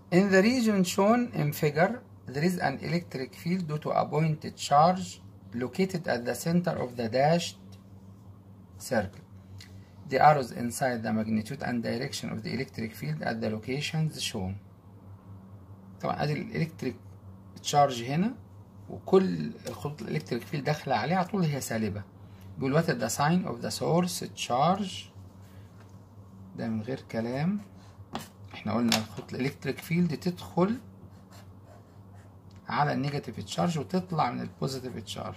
In the region shown in figure, there is an electric field due to a pointed charge located at the center of the dashed circle. The arrows inside the magnitude and direction of the electric field at the locations shown. طبعا ادي الالكتريك تشارج هنا وكل الخطوط الالكتريك فيلد داخله عليه على طول هي سالبه بيقول what is the sign of the source charge ده من غير كلام احنا قلنا الخطوط الالكتريك فيلد تدخل على النيجاتيف تشارج وتطلع من البوزيتيف تشارج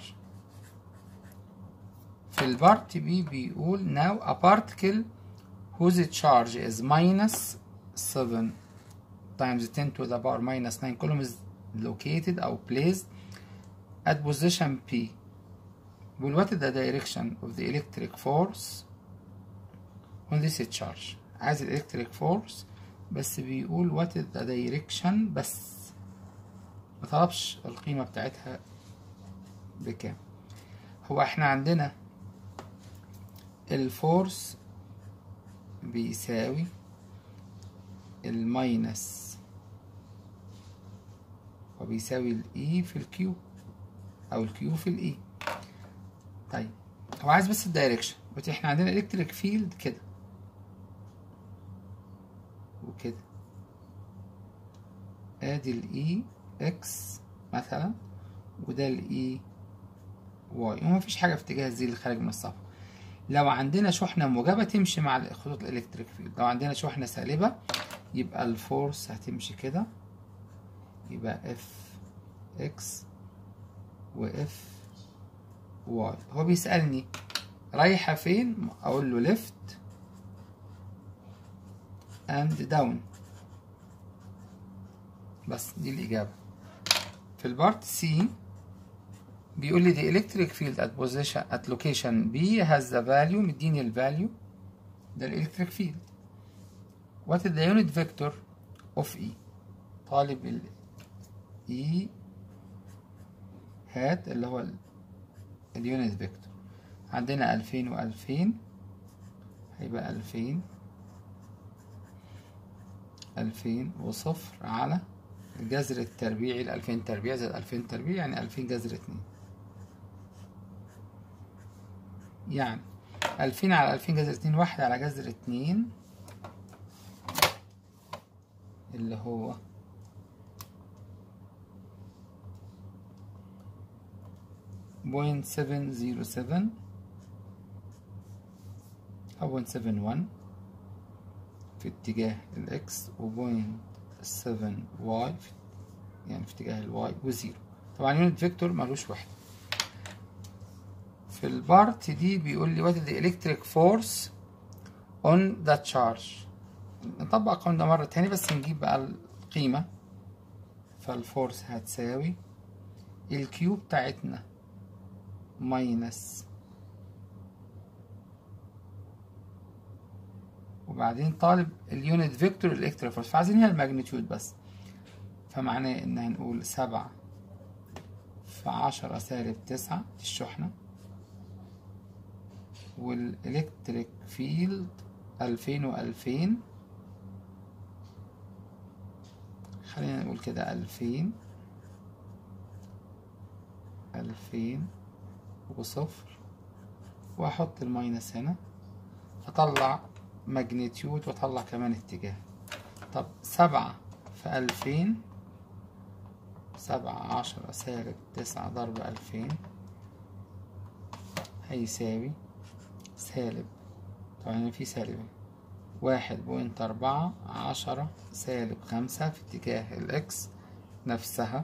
في البارت بي بيقول now a particle whose charge is minus 7 times 10 to the power minus 9 column is located أو placed at position P بيقول what is the direction of the electric force on this charge عايز الالكتريك فورس بس بيقول what is the direction بس مطلبش القيمة بتاعتها بكام هو احنا عندنا الفورس بيساوي الماينس وبيساوي الاي في الكيو او الكيو في الاي طيب هو عايز بس الدايركشن بس احنا عندنا الكتريك فيلد كده وكده ادي الاي اكس مثلا وده الاي واي ومفيش حاجه في اتجاه الزي اللي خارج من الصف لو عندنا شحنه موجبه تمشي مع الخطوط الالكتريك فيلد لو عندنا شحنه سالبه يبقى الفورس هتمشي كده يبقى اف اكس واف واي هو بيسألني رايحة فين اقول له left and down بس دي الإجابة في البارت سي بيقول لي the electric field at position at location B has the value مديني ال value ده الالكتريك فيلد what is the unit vector of E طالب ال E هات اللي هو اليونت فيكتور عندنا ألفين وألفين هيبقى ألفين ألفين وصفر على الجذر التربيعي الألفين تربيع زائد ألفين تربيع يعني ألفين جذر اتنين يعني ألفين على ألفين جذر اتنين واحد على جذر اتنين اللي هو بوينت سفن زيرو سفن أو بوينت سفن ون في اتجاه الإكس وبوينت سفن واي يعني في اتجاه الواي وزيرو طبعا يونت فيكتور ملوش وحدة في البارت دي بيقول لي what is the electric force on the charge نطبق القانون ده مرة تاني بس نجيب بقى القيمة فالفورس هتساوي الكيو بتاعتنا ماينس وبعدين طالب اليونت فيكتور الالكتريك فورس فعايزين هنا الماجنتيود بس فمعناه ان هنقول سبعة في عشرة سالب تسعة دي الشحنة والالكتريك فيلد ألفين وألفين خلينا نقول كده ألفين ألفين وصفر وأحط الماينس هنا أطلع ماجنتيود وأطلع كمان اتجاه طب سبعة في ألفين سبعة عشرة سالب تسعة ضرب ألفين هيساوي سالب طبعا في سالب واحد بوينت أربعة عشرة سالب خمسة في اتجاه الإكس نفسها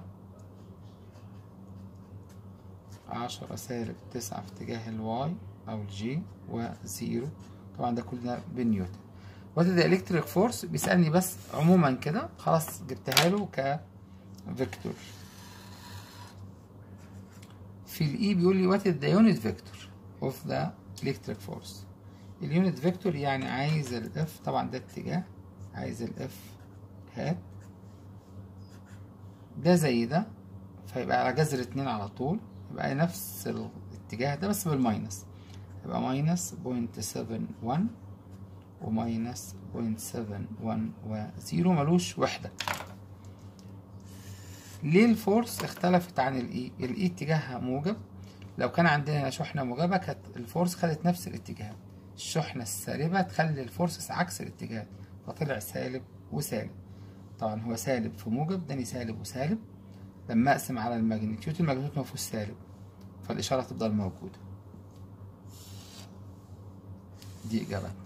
عشرة سالب تسعة في اتجاه الواي أو الجي وزيرو طبعا ده كل ده بنيوتن وات ده الكتريك فورس بيسألني بس عموما كده خلاص جبتها له كفيكتور في الاي بيقول لي وات ذا يونت فيكتور اوف ذا الكتريك فورس اليونت فيكتور يعني عايز الاف طبعا ده اتجاه عايز الاف هات ده زي ده فيبقى على جذر اتنين على طول يبقى نفس الاتجاه ده بس بالماينس يبقى ماينس بوينت سفن ون وماينس بوينت سفن ون وزيرو ملوش وحدة ليه الفورس اختلفت عن الاي الاي اتجاهها موجب لو كان عندنا شحنة موجبة كانت الفورس خدت نفس الاتجاه الشحنة السالبة تخلي الفورس عكس الاتجاه فطلع سالب وسالب طبعا هو سالب في موجب داني سالب وسالب لما اقسم على الماجنتيود الماجنتيود مفيهوش سالب فالإشارة تفضل موجودة دي إجابتنا